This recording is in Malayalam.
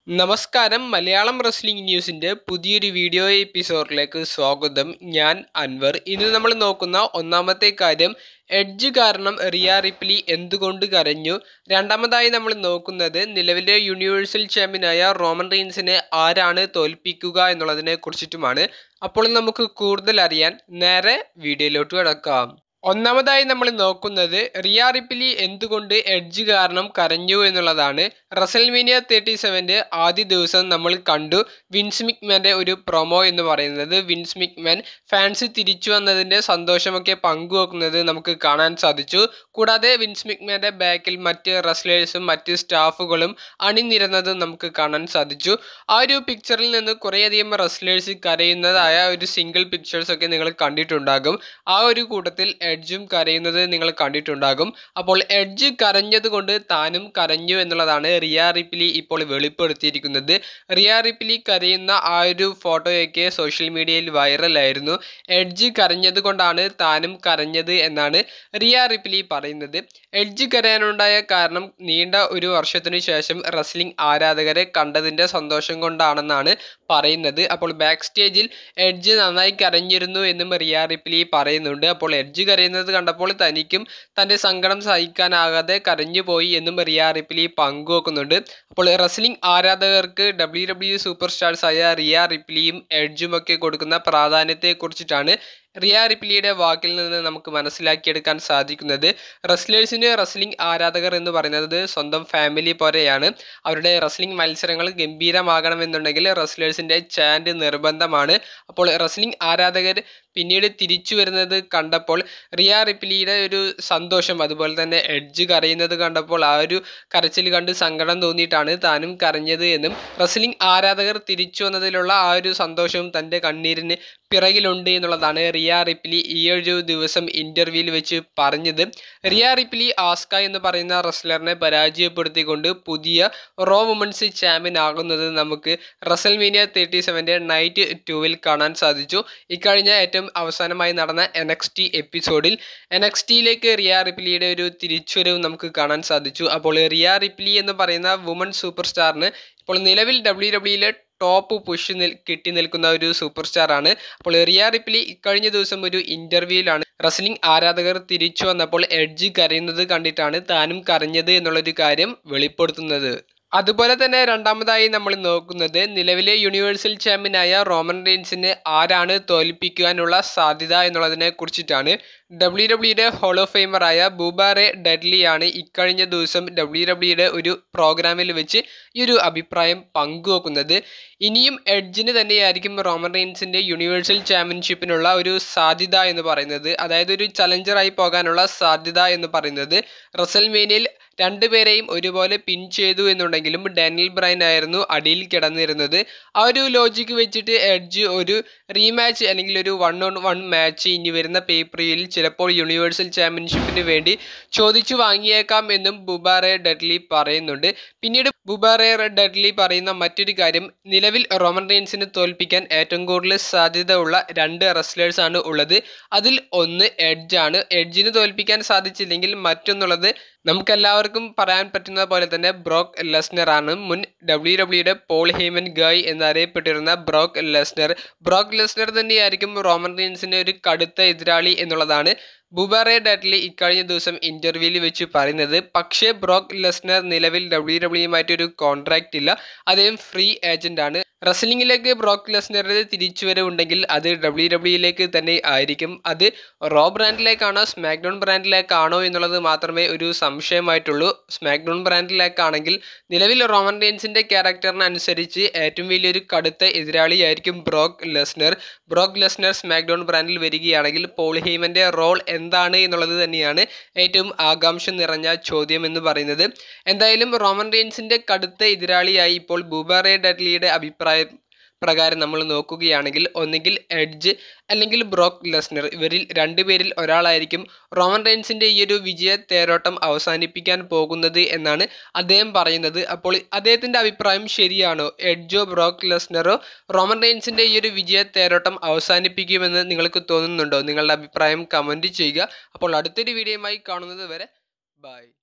നമസ്കാരം മലയാളം റെസ്ലിംഗ് ന്യൂസിൻ്റെ പുതിയൊരു വീഡിയോ എപ്പിസോഡിലേക്ക് സ്വാഗതം ഞാൻ അൻവർ ഇന്ന് നമ്മൾ നോക്കുന്ന ഒന്നാമത്തെ കാര്യം എഡ്ജ് കാരണം റിയ റിപ്ലി എന്തുകൊണ്ട് കരഞ്ഞു രണ്ടാമതായി നമ്മൾ നോക്കുന്നത് നിലവിലെ യൂണിവേഴ്സൽ ചാമ്പ്യനായ റോമൻ റീൻസിനെ ആരാണ് തോൽപ്പിക്കുക എന്നുള്ളതിനെ കുറിച്ചിട്ടുമാണ് അപ്പോൾ നമുക്ക് കൂടുതൽ അറിയാൻ നേരെ വീഡിയോയിലോട്ട് കിടക്കാം ഒന്നാമതായി നമ്മൾ നോക്കുന്നത് റിയ റിപ്ലി എന്തുകൊണ്ട് എഡ്ജ് കാരണം കരഞ്ഞു എന്നുള്ളതാണ് റസൽമീനിയ തേർട്ടി സെവൻ്റെ ആദ്യ ദിവസം നമ്മൾ കണ്ടു വിൻസ് മിക്മാൻ്റെ ഒരു പ്രൊമോ എന്ന് പറയുന്നത് വിൻസ് മിക്മാൻ ഫാൻസ് തിരിച്ചു വന്നതിൻ്റെ സന്തോഷമൊക്കെ പങ്കുവെക്കുന്നത് നമുക്ക് കാണാൻ സാധിച്ചു കൂടാതെ വിൻസ് മിക്മാൻ്റെ ബാക്കിൽ മറ്റ് റെസ്ലേഴ്സും മറ്റ് സ്റ്റാഫുകളും അണിനിരന്നതും നമുക്ക് കാണാൻ സാധിച്ചു ആ ഒരു പിക്ചറിൽ നിന്ന് കുറേയധികം റെസ്ലേഴ്സ് കരയുന്നതായ ഒരു സിംഗിൾ പിക്ചേഴ്സ് ഒക്കെ നിങ്ങൾ കണ്ടിട്ടുണ്ടാകും ആ ഒരു കൂട്ടത്തിൽ എഡ്ജും കരയുന്നത് നിങ്ങൾ കണ്ടിട്ടുണ്ടാകും അപ്പോൾ എഡ്ജ് കരഞ്ഞത് കൊണ്ട് താനും കരഞ്ഞു എന്നുള്ളതാണ് റിയ റിപ്ലി ഇപ്പോൾ വെളിപ്പെടുത്തിയിരിക്കുന്നത് റിയ റിപ്ലി കരയുന്ന ആ ഒരു ഫോട്ടോയൊക്കെ സോഷ്യൽ മീഡിയയിൽ വൈറലായിരുന്നു എഡ്ജ് കരഞ്ഞത് കൊണ്ടാണ് താനും കരഞ്ഞത് എന്നാണ് റിയ റിപ്ലി പറയുന്നത് എഡ്ജ് കരയാനുണ്ടായ കാരണം നീണ്ട ഒരു വർഷത്തിനു ശേഷം റെസ്ലിംഗ് ആരാധകരെ കണ്ടതിൻ്റെ സന്തോഷം കൊണ്ടാണെന്നാണ് പറയുന്നത് അപ്പോൾ ബാക്ക് സ്റ്റേജിൽ എഡ്ജ് നന്നായി കരഞ്ഞിരുന്നു എന്നും റിയ റിപ്ലി പറയുന്നുണ്ട് അപ്പോൾ എഡ്ജ് കരയുന്നത് കണ്ടപ്പോൾ തനിക്കും തൻ്റെ സങ്കടം സഹിക്കാനാകാതെ കരഞ്ഞുപോയി എന്നും റിയ റിപ്ലി പങ്കുവെക്കുന്നുണ്ട് അപ്പോൾ റെസ്ലിംഗ് ആരാധകർക്ക് ഡബ്ല്യു ഡബ്ല്യു സൂപ്പർ സ്റ്റാർസായ റിയ റിപ്ലിയും എഡ്ജും ഒക്കെ കൊടുക്കുന്ന പ്രാധാന്യത്തെക്കുറിച്ചിട്ടാണ് റിയ റിപ്ലിയുടെ വാക്കിൽ നിന്ന് നമുക്ക് മനസ്സിലാക്കിയെടുക്കാൻ സാധിക്കുന്നത് റെസ്ലേഴ്സിന് റെസ്ലിംഗ് ആരാധകർ എന്ന് പറയുന്നത് സ്വന്തം ഫാമിലി പോലെയാണ് അവരുടെ റെസ്ലിംഗ് മത്സരങ്ങൾ ഗംഭീരമാകണമെന്നുണ്ടെങ്കിൽ റെസ്ലേഴ്സിൻ്റെ ചാൻഡ് നിർബന്ധമാണ് അപ്പോൾ റെസ്ലിംഗ് ആരാധകർ പിന്നീട് തിരിച്ചു വരുന്നത് കണ്ടപ്പോൾ റിയ റിപ്ലിയുടെ ഒരു സന്തോഷം അതുപോലെ തന്നെ എഡ്ജ് കരയുന്നത് കണ്ടപ്പോൾ ആ ഒരു കരച്ചിൽ കണ്ട് സങ്കടം തോന്നിയിട്ടാണ് താനും കരഞ്ഞത് എന്നും റെസ്ലിംഗ് ആരാധകർ തിരിച്ചു വന്നതിലുള്ള ആ ഒരു സന്തോഷവും തൻ്റെ കണ്ണീരിന് പിറകിലുണ്ട് എന്നുള്ളതാണ് റിയ റിപ്ലി ഈ ഒരു ദിവസം ഇൻ്റർവ്യൂവിൽ വെച്ച് പറഞ്ഞത് റിയ റിപ്ലി ആസ്ക എന്ന് പറയുന്ന റെസ്ലറിനെ പരാജയപ്പെടുത്തിക്കൊണ്ട് പുതിയ റോ വുമൻസ് ചാമ്പ്യൻ ആകുന്നത് നമുക്ക് റസൽമീനിയ തേർട്ടി സെവൻ്റെ നൈറ്റ് ടൂവിൽ കാണാൻ സാധിച്ചു ഇക്കഴിഞ്ഞ ഏറ്റവും അവസാനമായി നടന്ന എനക്സ് എപ്പിസോഡിൽ എനക്സ് ടിയിലേക്ക് റിയ റിപ്ലിയുടെ ഒരു തിരിച്ചുവരവ് നമുക്ക് കാണാൻ സാധിച്ചു അപ്പോൾ റിയ റിപ്ലി എന്ന് പറയുന്ന വുമൺ സൂപ്പർ സ്റ്റാറിന് ഇപ്പോൾ നിലവിൽ ഡബ്ല്യു ഡബ്ല്യുയിലെ ടോപ്പ് പുഷ് നിൽ കിട്ടി നിൽക്കുന്ന ഒരു സൂപ്പർ സ്റ്റാർ ആണ് അപ്പോൾ റിയ റിപ്ലി ഇക്കഴിഞ്ഞ ദിവസം ഒരു ഇന്റർവ്യൂവിലാണ് റെസ്ലിംഗ് ആരാധകർ തിരിച്ചു വന്നപ്പോൾ എഡ്ജ് കരയുന്നത് കണ്ടിട്ടാണ് താനും കരഞ്ഞത് എന്നുള്ളൊരു കാര്യം വെളിപ്പെടുത്തുന്നത് അതുപോലെ തന്നെ രണ്ടാമതായി നമ്മൾ നോക്കുന്നത് നിലവിലെ യൂണിവേഴ്സൽ ചാമ്പ്യനായ റോമൻ റെയിൻസിനെ ആരാണ് തോൽപ്പിക്കുവാനുള്ള സാധ്യത എന്നുള്ളതിനെ കുറിച്ചിട്ടാണ് ഡബ്ല്യു ഡബ്ല്യുടെ ഹോൾ ഓഫ് ഫെയിമറായ ബൂബാറെ ഡെഡ്ലിയാണ് ഇക്കഴിഞ്ഞ ദിവസം ഡബ്ല്യു ഡബ്ല്യുടെ ഒരു പ്രോഗ്രാമിൽ വെച്ച് ഈ ഒരു അഭിപ്രായം പങ്കുവെക്കുന്നത് ഇനിയും എഡ്ജിന് തന്നെയായിരിക്കും റോമൻ റെയിൻസിൻ്റെ യൂണിവേഴ്സൽ ചാമ്പ്യൻഷിപ്പിനുള്ള ഒരു സാധ്യത എന്ന് പറയുന്നത് അതായത് ഒരു ചലഞ്ചറായി പോകാനുള്ള സാധ്യത എന്ന് പറയുന്നത് റസൽമേനിയയിൽ രണ്ടുപേരെയും ഒരുപോലെ പിൻ ചെയ്തു എന്നുണ്ടെങ്കിലും ഡാനിയൽ ബ്രൈൻ ആയിരുന്നു അടിയിൽ കിടന്നിരുന്നത് ആ ഒരു ലോജിക്ക് വെച്ചിട്ട് എഡ്ജ് ഒരു റീമാച്ച് അല്ലെങ്കിൽ ഒരു വൺ ഓൺ വൺ മാച്ച് ഇനി വരുന്ന പേപ്പറിയിൽ ചിലപ്പോൾ യൂണിവേഴ്സൽ ചാമ്പ്യൻഷിപ്പിന് വേണ്ടി ചോദിച്ചു വാങ്ങിയേക്കാം എന്നും ബുബാറെ ഡെഡ്ലി പറയുന്നുണ്ട് പിന്നീട് ബുബാറെ ഡെഡ്ലി പറയുന്ന മറ്റൊരു കാര്യം നിലവിൽ റോമൻ റെയിൻസിനെ തോൽപ്പിക്കാൻ ഏറ്റവും കൂടുതൽ സാധ്യത ഉള്ള രണ്ട് റെസ്ലേഴ്സ് ആണ് ഉള്ളത് അതിൽ ഒന്ന് എഡ്ജ് ആണ് എഡ്ജിന് തോൽപ്പിക്കാൻ സാധിച്ചില്ലെങ്കിൽ മറ്റൊന്നുള്ളത് നമുക്കെല്ലാവർക്കും പറയാൻ പറ്റുന്ന പോലെ തന്നെ ബ്രോക്ക് ലെസ്നർ ആണ് മുൻ ഡബ്ല്യു ഡബ്ല്യുടെ പോൾ ഹേമൻ ഗായ് എന്നറിയപ്പെട്ടിരുന്ന ബ്രോക്ക് ലെസ്നർ ബ്രോക്ക് ലെസ്നർ തന്നെയായിരിക്കും റോമൻ റീൻസിൻ്റെ ഒരു കടുത്ത എതിരാളി എന്നുള്ളതാണ് ബുബാറെ ഡാറ്റ്ലി ഇക്കഴിഞ്ഞ ദിവസം ഇന്റർവ്യൂവിൽ വെച്ച് പറയുന്നത് പക്ഷേ ബ്രോക്ക് ലെസ്നർ നിലവിൽ ഡബ്ല്യു ഡബ്ല്യുമായിട്ട് ഒരു കോൺട്രാക്റ്റ് ഇല്ല അദ്ദേഹം ഫ്രീ ഏജന്റ് ആണ് റെസ്ലിംഗിലേക്ക് ബ്രോക്ക് ലെസ്നറുടെ തിരിച്ചുവരവുണ്ടെങ്കിൽ അത് ഡബ്ല്യു ഡബ്ല്യുയിലേക്ക് തന്നെ ആയിരിക്കും അത് റോ ബ്രാൻഡിലേക്കാണോ സ്മാക്ഡൗൺ ബ്രാൻഡിലേക്കാണോ എന്നുള്ളത് മാത്രമേ ഒരു സംശയമായിട്ടുള്ളൂ സ്മാക്ഡൗൺ ബ്രാൻഡിലേക്കാണെങ്കിൽ നിലവിൽ റോമൻ റെയിൻസിൻ്റെ ക്യാരക്ടറിനനുസരിച്ച് ഏറ്റവും വലിയൊരു കടുത്ത എതിരാളിയായിരിക്കും Brock Lesnar Brock Lesnar SmackDown ബ്രാൻഡിൽ വരികയാണെങ്കിൽ പോൾ ഹീമൻ്റെ റോൾ എന്താണ് എന്നുള്ളത് തന്നെയാണ് ഏറ്റവും ആകാംക്ഷ നിറഞ്ഞ ചോദ്യം എന്ന് പറയുന്നത് എന്തായാലും റോമൻ റെയിൻസിൻ്റെ കടുത്ത എതിരാളിയായി ഇപ്പോൾ ബൂബാറെ ഡഡ്ലിയുടെ അഭിപ്രായം പ്രകാരം നമ്മൾ നോക്കുകയാണെങ്കിൽ ഒന്നുകിൽ എഡ്ജ് അല്ലെങ്കിൽ ബ്രോക്ക് ലെസ്നർ ഇവരിൽ രണ്ടുപേരിൽ ഒരാളായിരിക്കും റോമൻ റെയിൻസിൻ്റെ ഈ ഒരു വിജയ തേരോട്ടം അവസാനിപ്പിക്കാൻ പോകുന്നത് എന്നാണ് അദ്ദേഹം പറയുന്നത് അപ്പോൾ അദ്ദേഹത്തിൻ്റെ അഭിപ്രായം ശരിയാണോ എഡ്ജോ ബ്രോക്ക് ലെസ്നറോ റോമൻ റെയിൻസിൻ്റെ ഈ ഒരു വിജയ തേരോട്ടം അവസാനിപ്പിക്കുമെന്ന് നിങ്ങൾക്ക് തോന്നുന്നുണ്ടോ നിങ്ങളുടെ അഭിപ്രായം കമൻറ്റ് ചെയ്യുക അപ്പോൾ അടുത്തൊരു വീഡിയോയുമായി കാണുന്നത് വരെ ബൈ